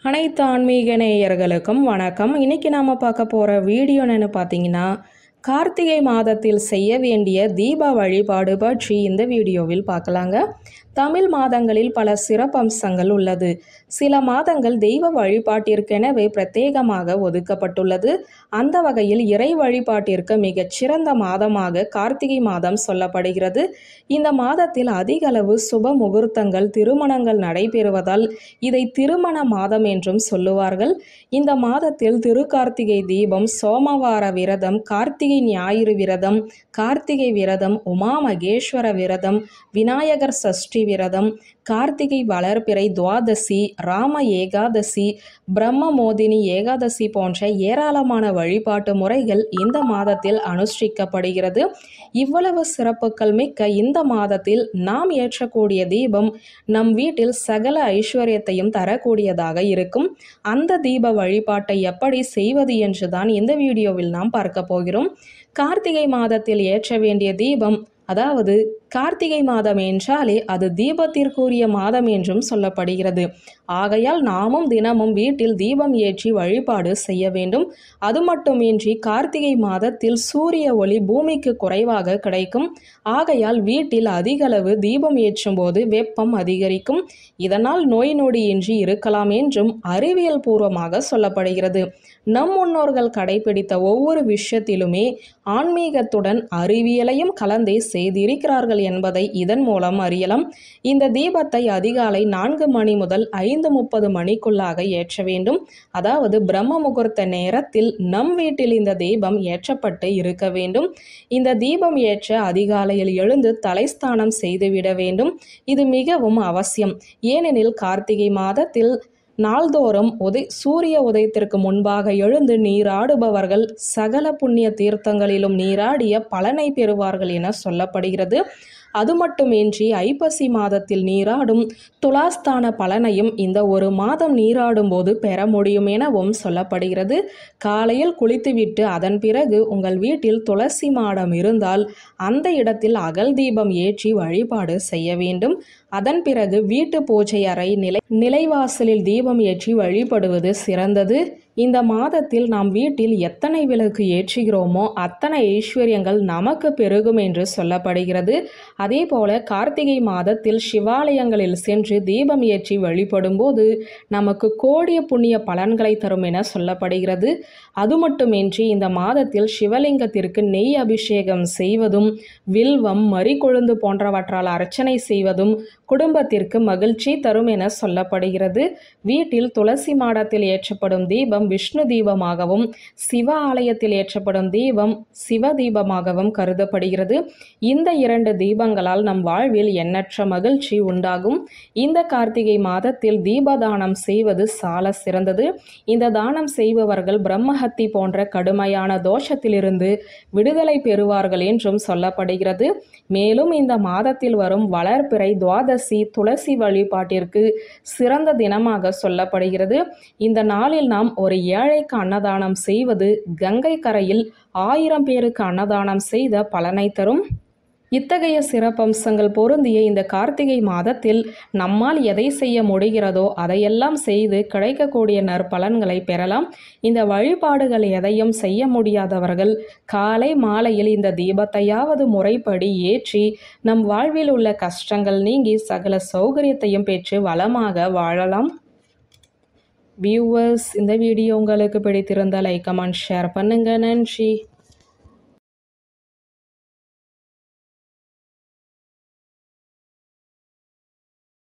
அனைத்து ஆன்மீக நேயர்களுக்கும் வணக்கம் இன்னைக்கு நாம் பார்க்க போகிற வீடியோ என்னன்னு பார்த்தீங்கன்னா கார்த்திகை மாதத்தில் செய்ய வேண்டிய தீப வழிபாடு பற்றி இந்த வீடியோவில் பார்க்கலாங்க தமிழ் மாதங்களில் பல சிறப்பம்சங்கள் உள்ளது சில மாதங்கள் தெய்வ வழிபாட்டிற்கெனவே பிரத்யேகமாக ஒதுக்கப்பட்டுள்ளது அந்த வகையில் இறை வழிபாட்டிற்கு மிகச் சிறந்த மாதமாக கார்த்திகை மாதம் சொல்லப்படுகிறது இந்த மாதத்தில் அதிக அளவு சுப முகூர்த்தங்கள் திருமணங்கள் நடைபெறுவதால் இதை திருமண மாதம் என்றும் சொல்லுவார்கள் இந்த மாதத்தில் திருக்கார்த்திகை தீபம் சோமவார விரதம் கார்த்திகை ஞாயிறு விரதம் கார்த்திகை விரதம் உமா மகேஸ்வர விரதம் விநாயகர் சஷ்டி விரதம் கார்த்திகை வளர்பிறை துவாதசி ராம ஏகாதசி பிரம்ம மோதினி ஏகாதசி போன்ற ஏராளமான வழிபாட்டு முறைகள் இந்த மாதத்தில் அனுஷ்டிக்கப்படுகிறது இவ்வளவு சிறப்புகள் மிக்க இந்த மாதத்தில் நாம் ஏற்றக்கூடிய தீபம் நம் வீட்டில் சகல ஐஸ்வர்யத்தையும் தரக்கூடியதாக இருக்கும் அந்த தீப வழிபாட்டை எப்படி செய்வது என்றுதான் இந்த வீடியோவில் நாம் பார்க்க போகிறோம் கார்த்திகை மாதத்தில் ஏற்ற வேண்டிய தீபம் அதாவது கார்த்திகை மாதம் என்றாலே அது தீபத்திற்குரிய மாதம் என்றும் சொல்லப்படுகிறது ஆகையால் நாமும் தினமும் வீட்டில் தீபம் ஏற்றி வழிபாடு செய்ய வேண்டும் அது மட்டுமின்றி கார்த்திகை மாதத்தில் சூரிய ஒளி பூமிக்கு குறைவாக கிடைக்கும் ஆகையால் வீட்டில் அதிகளவு தீபம் ஏற்றும் போது வெப்பம் அதிகரிக்கும் இதனால் நோய் நொடியின்றி இருக்கலாம் என்றும் அறிவியல் பூர்வமாக சொல்லப்படுகிறது நம் முன்னோர்கள் கடைபிடித்த ஒவ்வொரு விஷயத்திலுமே ஆன்மீகத்துடன் அறிவியலையும் கலந்தே செய்திருக்கிறார்கள் என்பதை இதன் மூலம் அறியலாம் இந்த தீபத்தை அதிகாலை நான்கு மணி முதல் ஐந்து முப்பது மணிக்குள்ளாக ஏற்ற வேண்டும் அதாவது பிரம்ம முகூர்த்த நேரத்தில் நம் வீட்டில் இந்த தீபம் ஏற்றப்பட்டு இருக்க வேண்டும் இந்த தீபம் ஏற்ற அதிகாலையில் எழுந்து தலைஸ்தானம் செய்துவிட வேண்டும் இது மிகவும் அவசியம் ஏனெனில் கார்த்திகை மாதத்தில் நாள்தோறும் உதை சூரிய உதயத்திற்கு முன்பாக எழுந்து நீராடுபவர்கள் சகல புண்ணிய தீர்த்தங்களிலும் நீராடிய பலனை பெறுவார்கள் என சொல்லப்படுகிறது அது மட்டுமின்றி ஐப்பசி மாதத்தில் நீராடும் துலாஸ்தான பலனையும் இந்த ஒரு மாதம் நீராடும் போது பெற முடியும் எனவும் சொல்லப்படுகிறது காலையில் குளித்துவிட்டு அதன் பிறகு உங்கள் வீட்டில் துளசி மாடம் இருந்தால் அந்த இடத்தில் அகல் தீபம் ஏற்றி வழிபாடு செய்ய வேண்டும் அதன் பிறகு வீட்டு பூஜை அறை நிலை நிலைவாசலில் தீபம் ஏற்றி வழிபடுவது சிறந்தது இந்த மாதத்தில் நாம் வீட்டில் எத்தனை விளக்கு ஏற்றுகிறோமோ அத்தனை ஐஸ்வர்யங்கள் நமக்கு பெருகும் என்று சொல்லப்படுகிறது அதே போல கார்த்திகை மாதத்தில் சிவாலயங்களில் சென்று தீபம் ஏற்றி வழிபடும் போது நமக்கு கோடிய புண்ணிய பலன்களை தரும் என சொல்லப்படுகிறது அது மட்டுமின்றி இந்த மாதத்தில் சிவலிங்கத்திற்கு நெய் அபிஷேகம் செய்வதும் வில்வம் மறிக்கொழுந்து போன்றவற்றால் அர்ச்சனை செய்வதும் குடும்பத்திற்கு மகிழ்ச்சி தரும் என சொல்லப்படுகிறது வீட்டில் துளசி மாடத்தில் ஏற்றப்படும் தீபம் விஷ்ணு தீபமாகவும் சிவ ஆலயத்தில் ஏற்றப்படும் தீபம் சிவ தீபமாகவும் கருதப்படுகிறது இந்த இரண்டு தீபங்களால் நம் வாழ்வில் எண்ணற்ற மகிழ்ச்சி உண்டாகும் இந்த கார்த்திகை மாதத்தில் தீபதானம் செய்வது சால சிறந்தது இந்த தானம் செய்பவர்கள் பிரம்மஹத்தி போன்ற கடுமையான தோஷத்திலிருந்து விடுதலை பெறுவார்கள் என்றும் சொல்லப்படுகிறது மேலும் இந்த மாதத்தில் வரும் வளர்பிறை துவாதசி துளசி வழிபாட்டிற்கு சிறந்த தினமாக சொல்லப்படுகிறது இந்த நாளில் நாம் ஒரு ஏழைக்கு அன்னதானம் செய்வது கங்கை கரையில் ஆயிரம் பேருக்கு அன்னதானம் செய்த பலனை தரும் இத்தகைய சிறப்பம்சங்கள் பொருந்திய இந்த கார்த்திகை மாதத்தில் நம்மால் எதை செய்ய முடிகிறதோ அதையெல்லாம் செய்து கிடைக்கக்கூடிய நற்பலன்களை பெறலாம் இந்த வழிபாடுகள் எதையும் செய்ய முடியாதவர்கள் காலை மாலையில் இந்த தீபத்தையாவது முறைப்படி ஏற்றி நம் வாழ்வில் உள்ள கஷ்டங்கள் நீங்கி சகல சௌகரியத்தையும் பெற்று வளமாக வாழலாம் வியூவர்ஸ் இந்த வீடியோ உங்களுக்கு பிடித்திருந்தால் லைக் கமெண்ட் ஷேர் பண்ணுங்க நன்றி